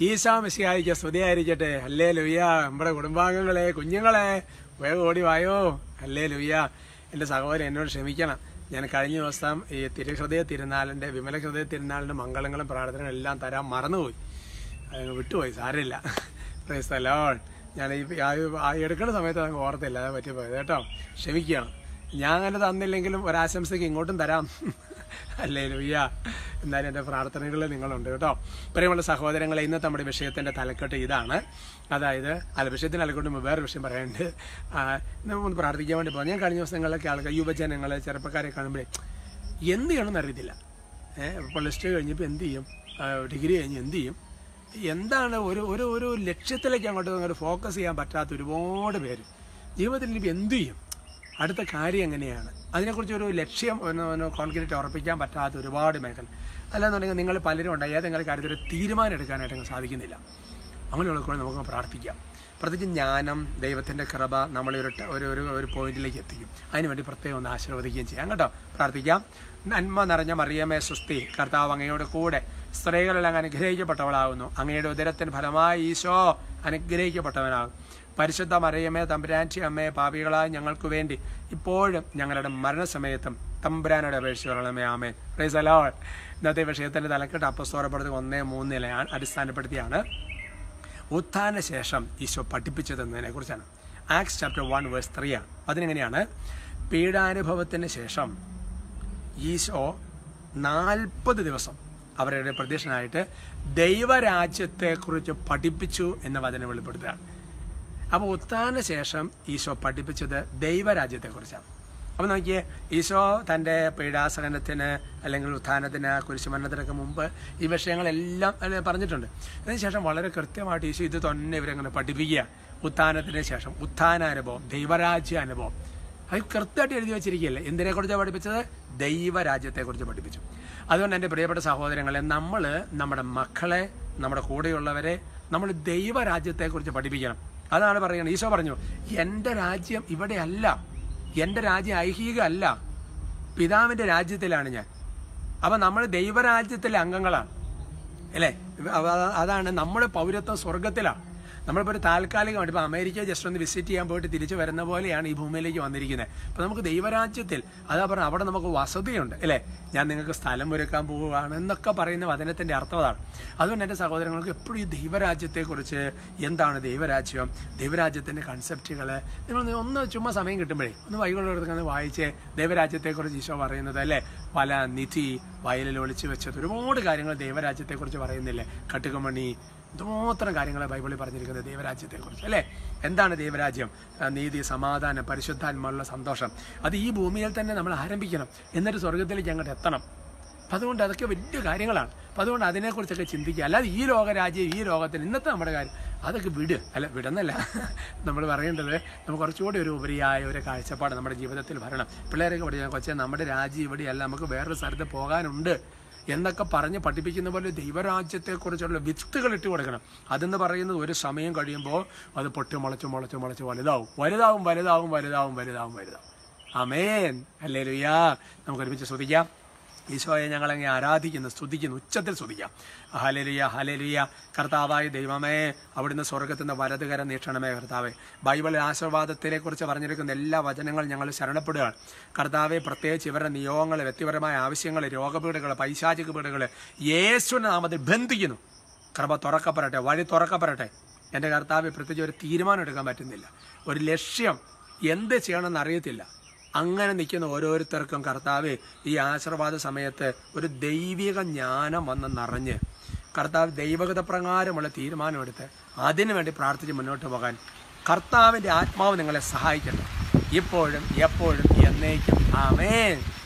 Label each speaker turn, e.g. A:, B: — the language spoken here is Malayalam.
A: ഈശോ മിശിഹായിക്ക് സ്തുതിയായിരിക്കട്ടെ അല്ലേ ലുയ്യ നമ്മുടെ കുടുംബാംഗങ്ങളെ കുഞ്ഞുങ്ങളെ വേഗം ഓടി വായോ അല്ലേ ലുയ്യ എന്റെ സഹോദരൻ എന്നോട് ക്ഷമിക്കണം ഞാൻ കഴിഞ്ഞ ദിവസം ഈ തിരുഹൃദയ തിരുനാളിന്റെ വിമല ഹൃദയ തിരുനാളിന്റെ മംഗളങ്ങളും പ്രാർത്ഥനകളും എല്ലാം തരാൻ മറന്നുപോയി അതങ്ങ് വിട്ടുപോയി സാരമില്ല Praise the Lord. ഞാൻ ഈ ആ- ആ എടുക്കുന്ന സമയത്ത് അങ്ങ് ഓർത്തില്ല അത് പറ്റിപ്പോയത് കേട്ടോ ക്ഷമിക്കണം ഞാൻ അങ്ങനെ തന്നില്ലെങ്കിലും ഒരാശംസയ്ക്ക് ഇങ്ങോട്ടും തരാം അല്ലേ ലുയ്യ എന്നാലും എൻ്റെ പ്രാർത്ഥനകളിൽ നിങ്ങളുണ്ട് കേട്ടോ പ്രിയമുള്ള സഹോദരങ്ങളെ ഇന്നത്തെ നമ്മുടെ വിഷയത്തിന്റെ തലക്കെട്ട് ഇതാണ് അതായത് അല്ല വിഷയത്തിന് തലക്കെട്ട് മുമ്പ് വേറെ വിഷയം പറയാനുണ്ട് ആ, ഒന്ന് പ്രാർത്ഥിക്കാൻ വേണ്ടി പോകും ഞാൻ കഴിഞ്ഞ ദിവസങ്ങളിലൊക്കെ ആൾക്കാർ യുവജനങ്ങൾ ചെറുപ്പക്കാരെ കാണുമ്പോഴേ എന്ത് ചെയ്യണമെന്ന് അറിയത്തില്ല ഏഹ് പ്ലസ് ടു കഴിഞ്ഞപ്പോൾ എന്ത് ചെയ്യും ആ, ഡിഗ്രി കഴിഞ്ഞ് എന്ത് ചെയ്യും എന്താണ് ഒരു ഒരു ഒരു ലക്ഷ്യത്തിലേക്ക് അങ്ങോട്ട് അങ്ങോട്ട് ഫോക്കസ് ചെയ്യാൻ പറ്റാത്ത ഒരുപാട് പേര് ജീവിതത്തിൽ ഇനിയിപ്പോൾ എന്ത് ചെയ്യും അടുത്ത കാര്യം എങ്ങനെയാണ് അതിനെക്കുറിച്ച് ഒരു ലക്ഷ്യം ഒന്ന് ഒന്ന് കോൺക്രീറ്റ് ഉറപ്പിക്കാൻ പറ്റാത്ത ഒരുപാട് മേഖല അല്ലാന്നുണ്ടെങ്കിൽ നിങ്ങൾ പലരും ഉണ്ട് ഏതെങ്കിലും കാര്യത്തിൽ ഒരു തീരുമാനം എടുക്കാനായിട്ട് അങ്ങ് സാധിക്കുന്നില്ല അങ്ങനെയുള്ളപ്പോൾ നമുക്ക് പ്രാർത്ഥിക്കാം പ്രത്യേകിച്ച് ജ്ഞാനം ദൈവത്തിന്റെ കൃപ നമ്മളെ ഒരു ട- ഒരു ഒരു ഒരു പോയിന്റിലേക്ക് എത്തിക്കും അതിനുവേണ്ടി പ്രത്യേകം ഒന്ന് ആശീർവദിക്കുകയും ചെയ്യാം കേട്ടോ പ്രാർത്ഥിക്കാം നന്മ നിറഞ്ഞ മറിയമേ സുസ്തി കർത്താവ് അങ്ങയുടെ കൂടെ സ്ത്രീകളെല്ലാം അനുഗ്രഹിക്കപ്പെട്ടവളാകുന്നു അങ്ങയുടെ ഉദരത്തിന് ഫലമായി ഈശോ അനുഗ്രഹിക്കപ്പെട്ടവനാകും പരിശുദ്ധ മറിയമേ തമ്പുരാൻറ്റി അമ്മയെ പാപികളായ ഞങ്ങൾക്ക് വേണ്ടി ഇപ്പോഴും ഞങ്ങളുടെ മരണസമയത്തും തമ്പുരാനോട് അപേക്ഷിച്ച് പറയണമേ ആമേ പ്രൈസ് അലോട്ട് ഇന്നത്തെ വിഷയത്തിന്റെ തലക്കെട്ട് അപ്പസ്തോറപ്പെടുത്തി ഒന്നേ മൂന്നിലെ അടിസ്ഥാനപ്പെടുത്തിയാണ് ഉത്ഥാന ശേഷം ഈശോ പഠിപ്പിച്ചതെന്നതിനെ കുറിച്ചാണ് Acts chapter one verse three ആണ് അതിനെങ്ങനെയാണ് പീഡാനുഭവത്തിന് ശേഷം ഈശോ നാൽപ്പത് ദിവസം അവരുടെ പ്രത്യക്ഷനായിട്ട് ദൈവരാജ്യത്തെക്കുറിച്ച് പഠിപ്പിച്ചു എന്ന വചനം വെളിപ്പെടുത്തുകയാണ് അപ്പോൾ ഉത്ഥാന ശേഷം ഈശോ പഠിപ്പിച്ചത് ദൈവരാജ്യത്തെക്കുറിച്ചാണ് അപ്പം നോക്കിയേ ഈശോ തൻ്റെ പീഡാസഹനത്തിന് അല്ലെങ്കിൽ ഉത്ഥാനത്തിന് കുരിശുമരണത്തിനൊക്കെ മുമ്പ് ഈ വിഷയങ്ങളെല്ലാം അല്ലെ പറഞ്ഞിട്ടുണ്ട് അതിനുശേഷം വളരെ കൃത്യമായിട്ട് ഈശോ ഇത് തന്നെ ഇവരങ്ങനെ പഠിപ്പിക്കുക ഉത്ഥാനത്തിന് ശേഷം ഉത്ഥാനാനുഭവം ദൈവരാജ്യ അനുഭവം അത് കൃത്യമായിട്ട് എഴുതി വെച്ചിരിക്കുകയല്ലേ എന്തിനെക്കുറിച്ചാണ് പഠിപ്പിച്ചത് ദൈവരാജ്യത്തെക്കുറിച്ച് പഠിപ്പിച്ചു അതുകൊണ്ട് എൻ്റെ പ്രിയപ്പെട്ട സഹോദരങ്ങളെ നമ്മൾ നമ്മുടെ മക്കളെ നമ്മുടെ കൂടെയുള്ളവരെ നമ്മൾ ദൈവരാജ്യത്തെക്കുറിച്ച് പഠിപ്പിക്കണം അതാണ് പറയുന്നത് ഈശോ പറഞ്ഞു എൻ്റെ രാജ്യം ഇവിടെയല്ല എൻ്റെ രാജ്യം ഐഹിക അല്ല പിതാവിൻ്റെ രാജ്യത്തിലാണ് ഞാൻ അപ്പം നമ്മൾ ദൈവരാജ്യത്തിലെ അംഗങ്ങളാണ് അല്ലേ അവ- അതാണ് നമ്മുടെ പൗരത്വം സ്വർഗത്തിലാണ് നമ്മളിപ്പോൾ ഒരു താൽക്കാലികമായിട്ട് ഇപ്പോൾ അമേരിക്ക ജസ്റ്റ് ഒന്ന് വിസിറ്റ് ചെയ്യാൻ പോയിട്ട് തിരിച്ചു വരുന്ന പോലെയാണ് ഈ ഭൂമിയിലേക്ക് വന്നിരിക്കുന്നത് അപ്പോൾ നമുക്ക് ദൈവരാജ്യത്തിൽ അതാ പറഞ്ഞ അവിടെ നമുക്ക് വസതിയുണ്ട് അല്ലേ ഞാൻ നിങ്ങൾക്ക് സ്ഥലം ഒരുക്കാൻ പോവുകയാണ് എന്നൊക്കെ പറയുന്ന വചനത്തിന്റെ അർത്ഥം അതാണ് അതുകൊണ്ട് എൻ്റെ സഹോദരങ്ങൾക്ക് എപ്പോഴും ഈ ദൈവരാജ്യത്തെക്കുറിച്ച് എന്താണ് ദൈവരാജ്യം ദൈവരാജ്യത്തിന്റെ കൺസെപ്റ്റുകൾ നിങ്ങൾ ഒന്ന് ചുമ്മാ സമയം കിട്ടുമ്പോഴേ ഒന്ന് വൈകുന്നേരത്ത് വായിച്ച് ദൈവരാജ്യത്തെക്കുറിച്ച് ഈശോ പറയുന്നത് അല്ലേ പല നിധി വയലിൽ ഒളിച്ചു വെച്ചത് ഒരുപാട് കാര്യങ്ങൾ ദൈവരാജ്യത്തെക്കുറിച്ച് പറയുന്നില്ലേ കട്ടുകമണി എന്തുമാത്രം കാര്യങ്ങളെ ബൈബിളിൽ പറഞ്ഞിരിക്കുന്നത് ദൈവരാജ്യത്തെക്കുറിച്ച് അല്ലേ എന്താണ് ദൈവരാജ്യം ആ, നീതി സമാധാനം പരിശുദ്ധാത്മാവുള്ള സന്തോഷം അത് ഈ ഭൂമിയിൽ തന്നെ നമ്മൾ ആരംഭിക്കണം എന്നിട്ട് സ്വർഗത്തിലേക്ക് അങ്ങോട്ട് എത്തണം അപ്പം അതുകൊണ്ട് അതൊക്കെ വലിയ കാര്യങ്ങളാണ് അപ്പം അതുകൊണ്ട് അതിനെക്കുറിച്ചൊക്കെ ചിന്തിക്കുക അല്ലാതെ ഈ ലോകരാജ്യം ഈ ലോകത്തിന് ഇന്നത്തെ നമ്മുടെ കാര്യം അതൊക്കെ വിട് അല്ല വിടുന്നല്ല നമ്മൾ പറയേണ്ടത് നമുക്ക് കുറച്ചുകൂടി ഒരു ഉപരിയായ ഒരു കാഴ്ചപ്പാട് നമ്മുടെ ജീവിതത്തിൽ വരണം പിള്ളേരൊക്കെ പഠിച്ചാൽ കൊച്ചെ നമ്മുടെ രാജ്യം ഇവിടെയല്ല നമുക്ക് വേറൊരു സ്ഥലത്ത് പോകാനുണ്ട് എന്നൊക്കെ പറഞ്ഞ് പഠിപ്പിക്കുന്ന പോലെ ദൈവരാജ്യത്തെക്കുറിച്ചുള്ള വിത്തുകൾ ഇട്ട് കൊടുക്കണം അതെന്ന് പറയുന്നത് ഒരു സമയം കഴിയുമ്പോൾ അത് പൊട്ടി മുളച്ച് മുളച്ച് മുളച്ച് വലുതാവും വലുതാവും വലുതാവും വലുതാവും വലുതാവും വലുതാവും അമേൻ അല്ലേ ലുയ്യാ നമുക്ക് ഒരുമിച്ച് ശ്രദ്ധിക്കാം ഈശോയെ ഞങ്ങളങ്ങെ ആരാധിക്കുന്നു സ്തുതിക്കുന്നു ഉച്ചത്തിൽ സ്തുതിക്കാം ഹലലിയ ഹലലിയ കർത്താവായ ദൈവമേ അവിടുന്ന് സ്വർഗത്തിൽ നിന്ന് വലതുകര നീട്ടണമേ കർത്താവെ ബൈബിൾ ആശീർവാദത്തിനെ കുറിച്ച് പറഞ്ഞിരിക്കുന്ന എല്ലാ വചനങ്ങളും ഞങ്ങൾ ശരണപ്പെടുകയാണ് കർത്താവെ പ്രത്യേകിച്ച് ഇവരുടെ നിയോഗങ്ങൾ വ്യക്തിപരമായ ആവശ്യങ്ങൾ രോഗപീഠകൾ പൈശാചിക പീഠകൾ യേശുവിന്റെ നാമത്തിൽ ബന്ധിക്കുന്നു കൃപ തുറക്കപ്പെടട്ടെ വഴി തുറക്കപ്പെടട്ടെ എൻ്റെ കർത്താവ് പ്രത്യേകിച്ച് ഒരു തീരുമാനം എടുക്കാൻ പറ്റുന്നില്ല ഒരു ലക്ഷ്യം എന്ത് ചെയ്യണമെന്ന് അറിയത്തില്ല അങ്ങനെ നിൽക്കുന്ന ഓരോരുത്തർക്കും കർത്താവ് ഈ ആശീർവാദ സമയത്ത് ഒരു ദൈവിക ജ്ഞാനം വന്ന് നിറഞ്ഞ് കർത്താവ് ദൈവഗത പ്രകാരമുള്ള തീരുമാനമെടുത്ത് അതിനു വേണ്ടി പ്രാർത്ഥിച്ച് മുന്നോട്ട് പോകാൻ കർത്താവിൻ്റെ ആത്മാവ് നിങ്ങളെ സഹായിക്കട്ടെ ഇപ്പോഴും എപ്പോഴും എന്നേക്കും ആമേൻ